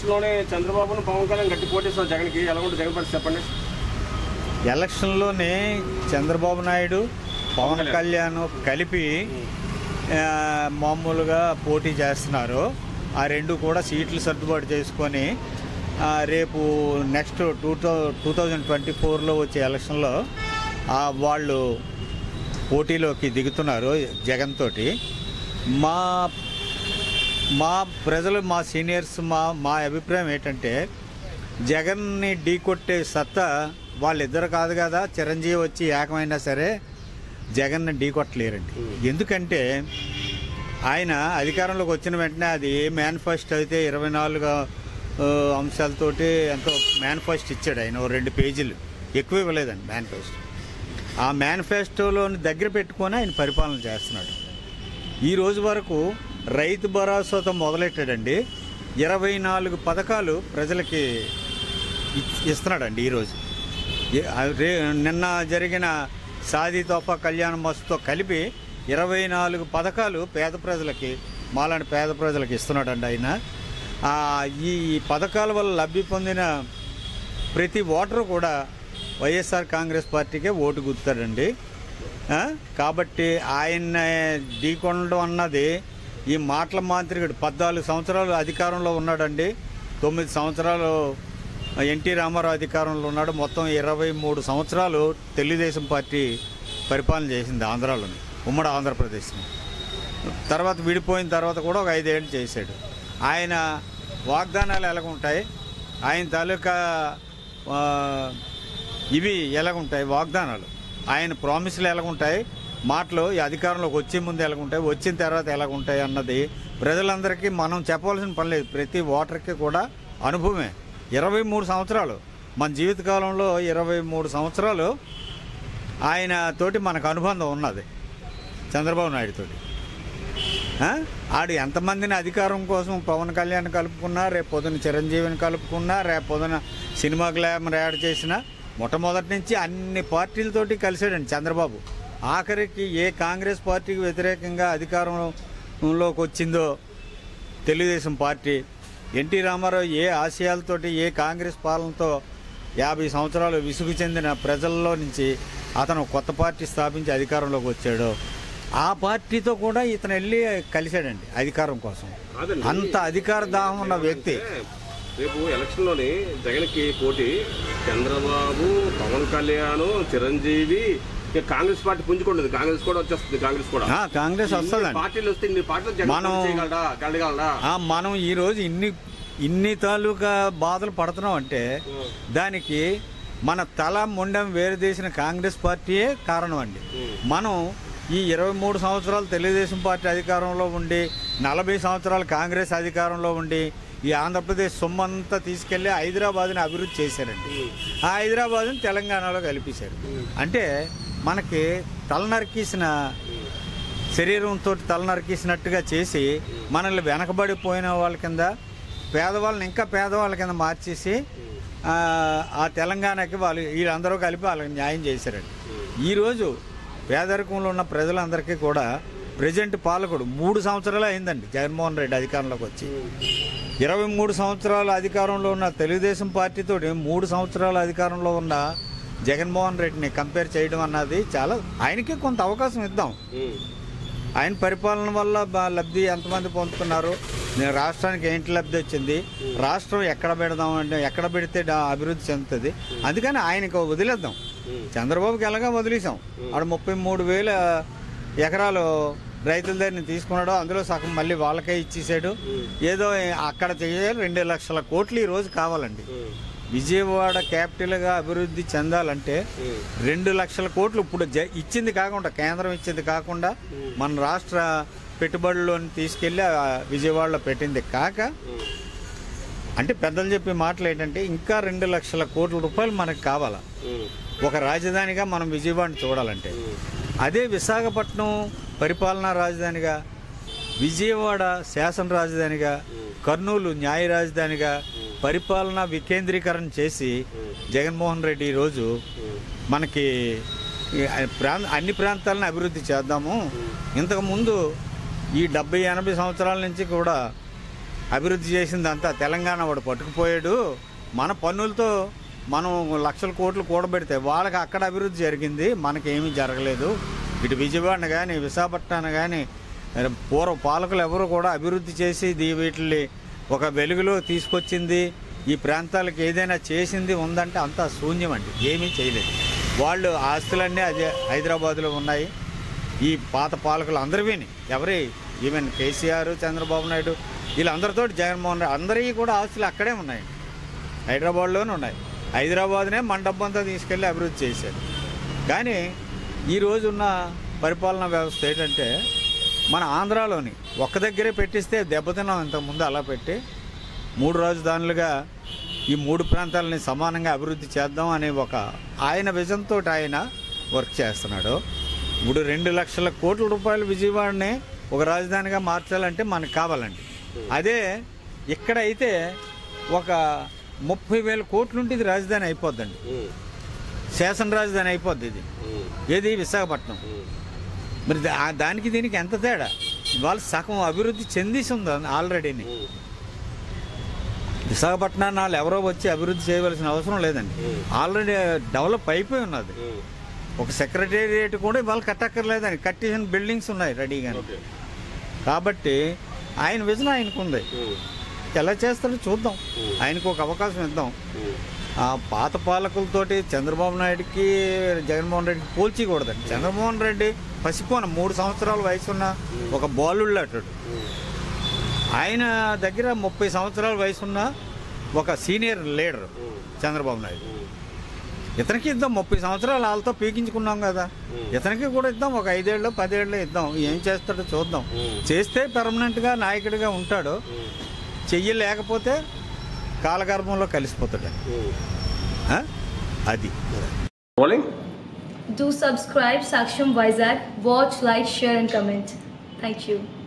ఎలక్షన్లోనే చంద్రబాబును పవన్ కళ్యాణ్ గట్టి పోటీస్తున్నారు జగన్కి ఎలా ఉంటుంది జగన్ పరిస్థితి చెప్పండి ఎలక్షన్లోనే చంద్రబాబు నాయుడు పవన్ కళ్యాణ్ కలిపి ఆ, మామూలుగా పోటీ చేస్తున్నారు ఆ రెండు కూడా సీట్లు సర్దుబాటు చేసుకొని ఆ, రేపు next two thou two thousand twenty ఫోర్లో వచ్చే ఎలక్షన్లో ఆ, వాళ్ళు పోటీలోకి దిగుతున్నారు జగన్ తోటి మా మా ప్రజలు మా సీనియర్స్ మా మా అభిప్రాయం ఏంటంటే జగన్ని ఢీకొట్టే సత్తా వాళ్ళిద్దరు కాదు కదా చిరంజీవి వచ్చి ఏకమైనా సరే జగన్ని ఢీకొట్టలేరండి ఎందుకంటే ఆయన అధికారంలోకి వచ్చిన వెంటనే అది ఏ మేనిఫెస్టో అయితే ఇరవై నాలుగు ఆ, అంశాలతోటి ఎంతో మేనిఫెస్టో ఇచ్చాడు ఆయన ఓ రెండు పేజీలు ఎక్కువ ఇవ్వలేదండి మేనిఫెస్టో ఆ మేనిఫెస్టోలోని దగ్గర పెట్టుకొని ఆయన పరిపాలన చేస్తున్నాడు ఈ రోజు వరకు రైతు భరోసాతో మొదలెట్టాడండి ఇరవై నాలుగు పథకాలు ప్రజలకి ఇచ్- ఇస్తున్నాడండి ఈరోజు ఏ- ఆ రే- నిన్న జరిగిన సాది తోఫా కళ్యాణ మస్తుతో కలిపి ఇరవై నాలుగు పథకాలు పేద ప్రజలకి మాలాంటి పేద ప్రజలకి ఇస్తున్నాడండి ఆయన ఆ, ఈ పథకాల వల్ల లబ్ధి పొందిన ప్రతి ఓటరు కూడా వైఎస్ఆర్ కాంగ్రెస్ పార్టీకే ఓటు గుర్తాడండి ఆ? కాబట్టి ఆయన ఢీకొనడం అన్నది ఈ మాటల మాంత్రికుడు పద్నాలుగు సంవత్సరాలు అధికారంలో ఉన్నాడండి తొమ్మిది సంవత్సరాలు ఎన్టీ రామారావు అధికారంలో ఉన్నాడు మొత్తం ఇరవై మూడు సంవత్సరాలు తెలుగుదేశం పార్టీ పరిపాలన చేసింది ఆంధ్రాలోని ఉమ్మడి ఆంధ్రప్రదేశ్ని తర్వాత విడిపోయిన తర్వాత కూడా ఒక ఐదేళ్ళు చేశాడు ఆయన వాగ్దానాలు ఎలాగుంటాయి ఆయన తాలూకా ఆ, ఇవి ఎలాగుంటాయి వాగ్దానాలు ఆయన ప్రామిస్లు ఎలాగుంటాయి మాటలు ఈ అధికారంలోకి వచ్చే ముందు ఎలాగుంటాయి వచ్చిన తర్వాత ఎలాగుంటాయి అన్నది ప్రజలందరికీ మనం చెప్పవలసిన పని లేదు ప్రతి ఓటర్కి కూడా అనుభవమే ఇరవై మూడు సంవత్సరాలు మన జీవితకాలంలో ఇరవై మూడు సంవత్సరాలు ఆయన తోటి మనకు అనుబంధం ఉన్నది చంద్రబాబు నాయుడు తోటి ఆ? ఆడు ఎంతమందిని అధికారం కోసం పవన్ కళ్యాణ్ కలుపుకున్నా రేపు పొద్దున చిరంజీవిని కలుపుకున్నా రేపు పొద్దున సినిమా గ్లామర్ యాడ్ చేసినా మొట్టమొదటి నుంచి అన్ని పార్టీలతోటి కలిసాడండి చంద్రబాబు ఆఖరికి ఏ కాంగ్రెస్ పార్టీకి వ్యతిరేకంగా అధికారంలోకి వచ్చిందో తెలుగుదేశం పార్టీ ఎన్టీ రామారావు ఏ ఆశయాలతోటి ఏ కాంగ్రెస్ పాలనతో యాభై సంవత్సరాలు విసుగు చెందిన ప్రజల్లో నుంచి అతను కొత్త పార్టీ స్థాపించి అధికారంలోకి వచ్చాడు ఆ పార్టీతో కూడా ఇతను వెళ్ళి కలిశాడండి అధికారం కోసం కాదండి. అంత అధికార దాహం ఉన్న వ్యక్తి రేపు ఎలక్షన్లోని జగన్కి పోటీ చంద్రబాబు పవన్ కళ్యాణ్ చిరంజీవి ఇక కాంగ్రెస్ పార్టీ పుంజుకుంటుంది కాంగ్రెస్ కూడా వచ్చేస్తుంది కాంగ్రెస్ కూడా ఆ, కాంగ్రెస్ ఇన్ని వస్తుందండి పార్టీలు వస్తే ఇన్ని పార్టీలు జగన్ మనం- పోటీ చేయగలడా గెలగలడా ఆ, మనం ఈరోజు ఇన్ని ఇన్ని తాలూకా బాధలు పడుతున్నాం అంటే దానికి మన తల ముండం వేరుదేసిన కాంగ్రెస్ పార్టీయే కారణం అండి మనం ఈ ఇరవై మూడు సంవత్సరాలు తెలుగుదేశం పార్టీ అధికారంలో ఉండి నలభై సంవత్సరాలు కాంగ్రెస్ అధికారంలో ఉండి ఈ ఆంధ్రప్రదేశ్ సొమ్మంతా తీసుకెళ్లి హైదరాబాద్ని అభివృద్ధి చేశారండి ఆ హైదరాబాద్ని తెలంగాణలో కలిపేశారు అంటే మనకి తలనరికేసిన శరీరంతో తల నరికేసినట్టుగా చేసి మనల్ని వెనకబడిపోయిన వాళ్ళ కింద పేదవాళ్ళని ఇంకా పేదవాళ్ళ కింద మార్చేసి ఆ, ఆ తెలంగాణకి వాళ్ళు వీళ్ళందరూ కలిపి వాళ్ళకి న్యాయం చేశారండి ఈరోజు పేదరికంలో ఉన్న ప్రజలందరికీ కూడా ప్రజెంట్ పాలకుడు మూడు సంవత్సరాలు అయిందండి జగన్మోహన్ రెడ్డి అధికారంలోకి వచ్చి ఇరవై మూడు సంవత్సరాల అధికారంలో ఉన్న తెలుగుదేశం పార్టీతో మూడు సంవత్సరాల అధికారంలో ఉన్న జగన్మోహన్ రెడ్డిని కంపేర్ చేయడం అన్నది చాలా ఆయనకి కొంత అవకాశం ఇద్దాం ఉమ్. ఆయన పరిపాలన వల్ల బా- లబ్ధి ఎంతమంది పొందుతున్నారు నేను రాష్ట్రానికి ఏంటి లబ్ధి వచ్చింది రాష్ట్రం ఎక్కడ పెడదాం అంటే ఎక్కడ పెడితే డా- అభివృద్ధి చెందుతుంది అందుకని ఆయనకు వదిలేద్దాం ఉమ్. చంద్రబాబుకి ఎలాగా వదిలేసాం ఆడ ముప్పై మూడు వేల ఎకరాలు రైతుల దగ్గర తీసుకున్నాడు అందులో సగం మళ్ళీ వాళ్ళకే ఇచ్చేసాడు ఏదో అక్కడ చేయాలి రెండు లక్షల కోట్లు ఈ రోజు కావాలండి ఉమ్. విజయవాడ క్యాపిటల్గా అభివృద్ధి చెందాలంటే ఉమ్. రెండు లక్షల కోట్లు ఇప్పుడు జ- ఇచ్చింది కాకుండా కేంద్రం ఇచ్చింది కాకుండా మన రాష్ట్ర పెట్టుబడులను తీసుకెళ్లి ఆ విజయవాడలో పెట్టింది కాక ఉమ్. అంటే పెద్దలు చెప్పే మాటలు ఏంటంటే ఇంకా రెండు లక్షల కోట్ల రూపాయలు మనకు కావాలా ఉమ్. ఒక రాజధానిగా మనం విజయవాడని చూడాలంటే ఉమ్. అదే విశాఖపట్నం పరిపాలనా రాజధానిగా విజయవాడ శాసన రాజధానిగా కర్నూలు న్యాయ రాజధానిగా పరిపాలనా వికేంద్రీకరణ చేసి జగన్మోహన్ రెడ్డి ఈరోజు మనకి ఈ ప్రాంత అన్ని ప్రాంతాలను అభివృద్ధి చేద్దాము ఇంతకుముందు ఈ డెబ్బై ఎనభై సంవత్సరాల నుంచి కూడా అభివృద్ధి చేసిందంతా తెలంగాణ వాడు పట్టుకుపోయాడు మన పన్నులతో మనం లక్షల కోట్లు కూడబెడితే వాళ్ళకి అక్కడ అభివృద్ధి జరిగింది మనకేమీ జరగలేదు ఇటు విజయవాడ కానీ విశాఖపట్నం కానీ పూర్వ పాలకులు ఎవరు కూడా అభివృద్ధి చేసి దీ వీటిని ఒక వెలుగులో తీసుకొచ్చింది ఈ ప్రాంతాలకు ఏదైనా చేసింది ఉందంటే అంతా శూన్యం అండి ఏమీ చేయలేదు వాళ్ళు ఆస్తులన్నీ అదే హైదరాబాద్లో ఉన్నాయి ఈ పాత పాలకులు అందరివిని ఎవరి ఈవెన్ కేసీఆర్ చంద్రబాబు నాయుడు వీళ్ళందరితో జగన్మోహన్ రెడ్డి అందరివి కూడా ఆస్తులు అక్కడే ఉన్నాయి హైదరాబాద్లోనే ఉన్నాయి హైదరాబాద్నే మన డబ్బంతా తీసుకెళ్ళి అభివృద్ధి చేశారు కానీ ఈ రోజున్న పరిపాలనా వ్యవస్థ ఏంటంటే మన ఆంధ్రాలోని ఒక్క దగ్గరే పెట్టిస్తే దెబ్బతిన్నాం ఇంతకుముందు అలా పెట్టి మూడు రాజధానులుగా ఈ మూడు ప్రాంతాలని సమానంగా అభివృద్ధి చేద్దాం అనే ఒక ఆయన విజన్తో ఆయన వర్క్ చేస్తున్నాడు ఇప్పుడు రెండు లక్షల కోట్ల రూపాయలు విజయవాడని ఒక రాజధానిగా మార్చాలంటే మనకు కావాలండి అదే ఇక్కడైతే ఒక ముప్పై వేల కోట్లుంటే ఇది రాజధాని అయిపోద్దండి ఉమ్, శాసన రాజధాని అయిపోద్ది ఇది ఉమ్, ఏది విశాఖపట్నం ఉమ్, మరి దా- ఆ దానికి దీనికి ఎంత తేడా ఇవాళ సగం అభివృద్ధి చెందిసి ఉంది ఆల్రెడీని ఉమ్, విశాఖపట్నాన్ని వాళ్ళు ఎవరో వచ్చి అభివృద్ధి చేయవలసిన అవసరం లేదండి ఆల్రెడీ డెవలప్ అయిపోయి ఉన్నది ఉమ్. ఒక సెక్రటేరియట్ కూడా ఇవాళ కట్టక్కర్లేదండి కట్టేసిన బిల్డింగ్స్ ఉన్నాయి రెడీగా ఓకే కాబట్టి ఆయన విజన్ ఆయనకు ఉంది ఉమ్, ఎలా చేస్తాడో చూద్దాం ఆయనకు ఒక అవకాశం ఇద్దాం ఉమ్, ఆ పాత పాలకులతోటి చంద్రబాబు నాయుడుకి జగన్మోహన్ రెడ్డికి పోల్చకూడదండి చంద్రమోహన్ రెడ్డి పసిపోన మూడు సంవత్సరాల వయసున్న ఒక బాలుళ్ళు అటాడు ఉమ్, ఆయన దగ్గర ముప్పై సంవత్సరాల వయసున్న ఒక సీనియర్ లీడర్ ఉమ్, చంద్రబాబు నాయుడు ఉమ్. ఇతనికి ఇద్దాం ముప్పై సంవత్సరాలు వాళ్ళతో పీకించుకున్నాం కదా ఇతనికి కూడా ఇద్దాం ఒక ఐదేళ్ళు పదేళ్ళు ఇద్దాం ఏం చేస్తాడో చూద్దాం చేస్తే పెర్మనెంట్గా నాయకుడిగా ఉంటాడు చెయ్యలేకపోతే కాలగర్భంలో కలిసిపోతాడు ఆ? అది rolling Do subscribe Saksham Vizag. Watch, like, share, and comment. Thank you.